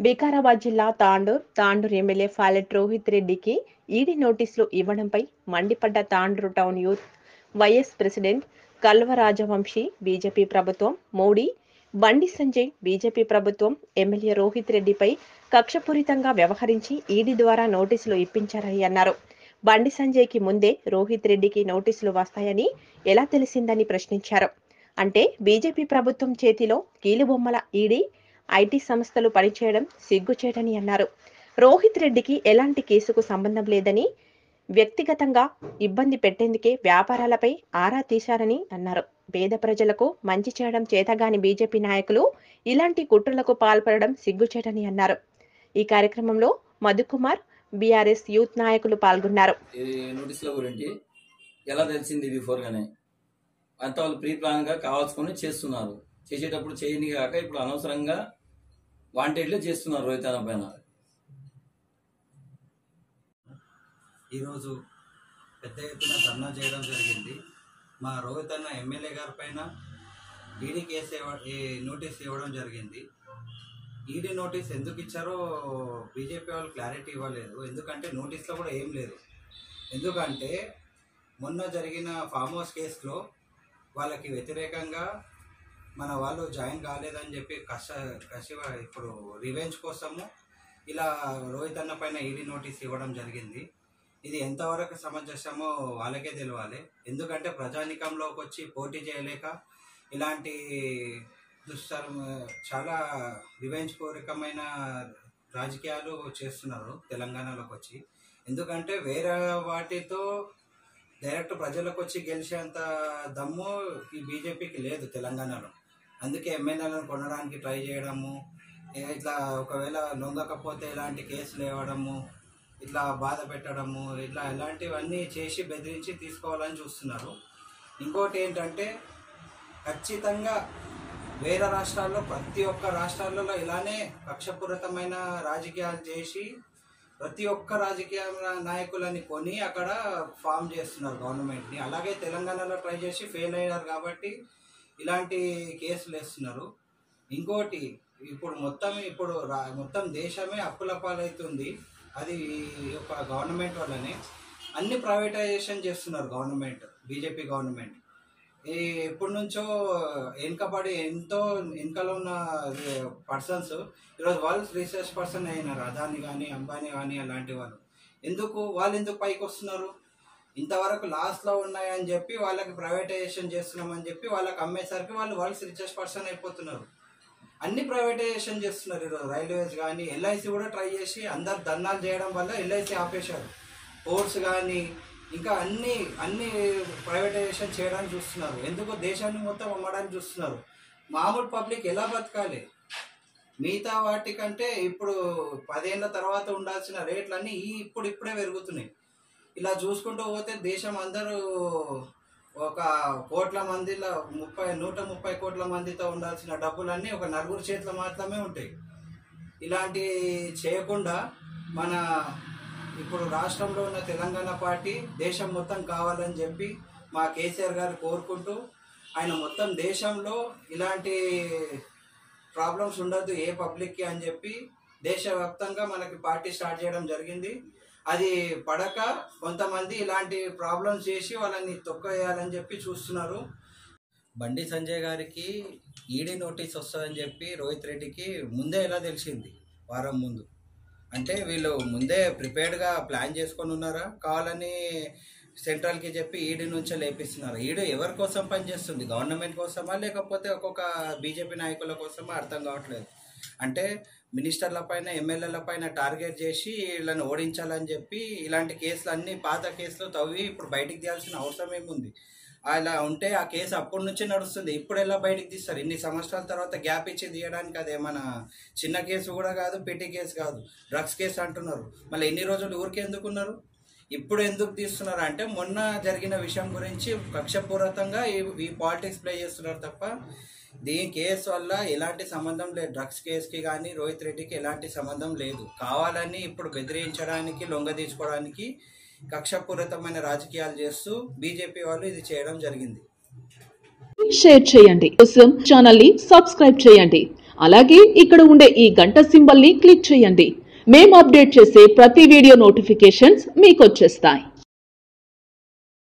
వికారాబాద్ జిల్లా తాండూర్ తాండూర్ ఎమ్మెల్యే ఫాలెట్ రోహిత్ రెడ్డికి ఈడీ నోటీసులు ఇవ్వడంపై మండిపడ్డ Tandur town youth YS president Kalva Rajavamshi BJP ప్రభుత్వం మోడీ బండి సంజయ్ బీజేపీ ప్రభుత్వం ఎమ్మెల్యే రోహిత్ రెడ్డిపై కక్షపూరితంగా వ్యవహరించి ఈడీ ద్వారా నోటీసులు ఇప్పించారని అన్నారు బండి సంజయ్కి ముందే రోహిత్ రెడ్డికి నోటీసులు వస్తాయని ఎలా తెలిసిందని ప్రశ్నించారు అంటే బీజేపీ ప్రభుత్వం చేతిలో కీలుబొమ్మల ఈడీ ఐటీ సంస్థలు పనిచేయడం సిగ్గుచేటని అన్నారు రోహిత్ రెడ్డికి ఎలాంటి కేసుకు సంబంధం లేదని వ్యక్తిగతంగా ఇబ్బంది పెట్టేందుకే వ్యాపారాలపై ఆరా తీశారని అన్నారు పేద ప్రజలకు మంచి చేయడం చేతగాని బీజేపీ నాయకులు ఇలాంటి కుట్రలకు పాల్పడడం సిగ్గుచేటని అన్నారు ఈ కార్యక్రమంలో మధుకుమార్ బీఆర్ఎస్ యూత్ నాయకులు పాల్గొన్నారు ఈ నోటీసుల గురించి ఎలా తెలిసింది బిఫోర్గానే అంత వాళ్ళు ప్రీ ప్లాన్గా కావాల్సుకొని చేస్తున్నారు చేసేటప్పుడు చేయని కాక ఇప్పుడు అనవసరంగా వాంటెడ్లే చేస్తున్నారు రోహిత్ అన్న పైన ఈరోజు పెద్ద ఎత్తున ధర్నా చేయడం జరిగింది మా రోహిత్ అన్న ఎమ్మెల్యే గారి పైన ఈడీ కేసు ఇవ్వ- ఈ నోటీస్ ఇవ్వడం జరిగింది ఈడీ నోటీస్ ఎందుకు ఇచ్చారో బీజేపీ వాళ్ళు క్లారిటీ ఇవ్వలేదు ఎందుకంటే నోటీస్లో కూడా ఏం లేదు ఎందుకంటే మొన్న జరిగిన ఫామ్ హౌస్ కేసులో వాళ్ళకి వ్యతిరేకంగా మన వాళ్ళు జాయిన్ కాలేదని చెప్పి కష కషివ ఇప్పుడు రివెంజ్ కోసము ఇలా రోహిత్ అన్న పైన ఈడీ నోటీస్ ఇవ్వడం జరిగింది ఇది ఎంతవరకు సమంజసమో వాళ్ళకే తెలియాలి ఎందుకంటే ప్రజానికంలోకి వచ్చి పోటీ చేయలేక ఇలాంటి దుస్తరం చాలా రివెంజ్ పూర్వకమైన రాజకీయాలు చేస్తున్నారు తెలంగాణలోకి వచ్చి ఎందుకంటే వేరే వాటితో డైరెక్ట్ ప్రజలకు వచ్చి గెలిచేంత దమ్ము ఈ బీజేపీకి లేదు తెలంగాణలో అందుకే ఎమ్మెల్యేలను కొనడానికి ట్రై చేయడము ఇక ఇట్లా ఒకవేళ లొంగకపోతే ఇలాంటి కేసులు ఇవ్వడము ఇట్లా బాధ పెట్టడము ఇట్లా ఇలాంటివన్నీ చేసి బెదిరించి తీసుకోవాలని చూస్తున్నారు ఇంకోటి ఏంటంటే ఖచ్చితంగా వేరే రాష్ట్రాల్లో ప్రతి ఒక్క రాష్ట్రాలలో ఇలానే కక్షపూరితమైన రాజకీయాలు చేసి ప్రతి ఒక్క రాజకీయ నాయకులని కొని అక్కడ ఫామ్ చేస్తున్నారు గవర్నమెంట్ని అలాగే తెలంగాణలో ట్రై చేసి ఫెయిల్ అయ్యారు కాబట్టి ఇలాంటి కేసులు వేస్తున్నారు ఇంకోటి ఇప్పుడు మొత్తం ఇప్పుడు రా- మొత్తం దేశమే అప్పుల పాలవుతుంది అది ఈ యొక్క గవర్నమెంట్ వల్లనే అన్ని ప్రైవేటైజేషన్ చేస్తున్నారు గవర్నమెంట్ బీజేపీ గవర్నమెంట్ ఈ ఎప్పటి నుంచో వెనుకబడి ఎంతో వెనుకలో ఉన్న పర్సన్స్ ఈరోజు వరల్డ్ రీసెర్చ్ పర్సన్ అయినారు అదాని కానీ అంబానీ కానీ అలాంటి వాళ్ళు ఎందుకు వాళ్ళు ఎందుకు పైకి వస్తున్నారు ఇంతవరకు లాస్ట్లో ఉన్నాయని చెప్పి వాళ్ళకి ప్రైవేటైజేషన్ చేస్తున్నామని చెప్పి వాళ్ళకి అమ్మేసరికి వాళ్ళు వరల్డ్ రిచెస్ట్ పర్సన్ అయిపోతున్నారు అన్ని ప్రైవేటైజేషన్ చేస్తున్నారు ఈరోజు రైల్వేస్ కానీ ఎల్ఐసి కూడా ట్రై చేసి అందరు ధర్నాలు చేయడం వల్ల ఎల్ఐసి ఆపేశారు పోర్ట్స్ కానీ ఇంకా అన్ని అన్ని ప్రైవేటైజేషన్ చేయడానికి చూస్తున్నారు ఎందుకు దేశాన్ని మొత్తం అమ్మడానికి చూస్తున్నారు మామూలు పబ్లిక్ ఎలా బతకాలి మిగతా వాటికంటే ఇప్పుడు పదేళ్ల తర్వాత ఉండాల్సిన రేట్లన్నీ ఈ ఇప్పుడు ఇప్పుడే పెరుగుతున్నాయి ఇలా చూసుకుంటూ పోతే దేశం అందరూ ఒక కోట్ల మందిలో ముప్పై నూట ముప్పై కోట్ల మందితో ఉండాల్సిన డబ్బులన్నీ ఒక నలుగురు చేతిలో మాత్రమే ఉంటాయి ఇలాంటి చేయకుండా మన ఇప్పుడు రాష్ట్రంలో ఉన్న తెలంగాణ పార్టీ దేశం మొత్తం కావాలని చెప్పి మా కేసీఆర్ గారు కోరుకుంటూ ఆయన మొత్తం దేశంలో ఇలాంటి ప్రాబ్లమ్స్ ఉండొద్దు ఏ పబ్లిక్కి అని చెప్పి దేశవ్యాప్తంగా మనకి పార్టీ స్టార్ట్ చేయడం జరిగింది అది పడక కొంతమంది ఇలాంటి ప్రాబ్లమ్స్ చేసి వాళ్ళని తొక్కేయాలని చెప్పి చూస్తున్నారు బండి సంజయ్ గారికి ఈడీ నోటీస్ వస్తుందని చెప్పి రోహిత్ రెడ్డికి ముందే ఎలా తెలిసింది వారం ముందు అంటే వీళ్ళు ముందే ప్రిపేర్డ్గా ప్లాన్ చేసుకొని ఉన్నారా కావాలని సెంట్రల్కి చెప్పి ఈడీ నుంచే లేపిస్తున్నారు ఈడీ ఎవరి కోసం పనిచేస్తుంది గవర్నమెంట్ కోసమా లేకపోతే ఒక్కొక్క బీజేపీ నాయకుల కోసమా అర్థం కావట్లేదు అంటే మినిస్టర్ల పైన ఎమ్మెల్యేల పైన టార్గెట్ చేసి వీళ్ళని ఓడించాలని చెప్పి ఇలాంటి కేసులు అన్ని పాత కేసులు తవ్వి ఇప్పుడు బయటికి తీయాల్సిన అవసరం ఏముంది అలా ఉంటే ఆ కేసు అప్పటి నుంచే నడుస్తుంది ఇప్పుడు ఎలా బయటికి తీస్తారు ఇన్ని సంవత్సరాల తర్వాత గ్యాప్ ఇచ్చి తీయడానికి అది ఏమైనా చిన్న కేసు కూడా కాదు పెట్టి కేసు కాదు డ్రగ్స్ కేసు అంటున్నారు మళ్ళీ ఎన్ని రోజులు ఊరికే ఎందుకున్నారు ఇప్పుడు ఎందుకు తీస్తున్నారు అంటే మొన్న జరిగిన విషయం గురించి కక్షపూరితంగా ఈ ఈ పాలిటిక్స్ ప్లే చేస్తున్నారు తప్ప దీని కేసు వల్ల ఎలాంటి సంబంధం లేదు డ్రగ్స్ కేసుకి కానీ రోహిత్ రెడ్డికి ఎలాంటి సంబంధం లేదు కావాలని ఇప్పుడు బెదిరించడానికి లొంగ తీసుకోవడానికి కక్షపూరితమైన రాజకీయాలు చేస్తూ బీజేపీ వాళ్ళు ఇది చేయడం జరిగింది షేర్ చేయండి కోసం ఛానల్ ని సబ్స్క్రైబ్ చేయండి అలాగే ఇక్కడ ఉండే ఈ గంట సింబల్ ని క్లిక్ చేయండి మేము అప్డేట్ చేసే ప్రతి వీడియో నోటిఫికేషన్స్ మీకు వచ్చేస్తాయి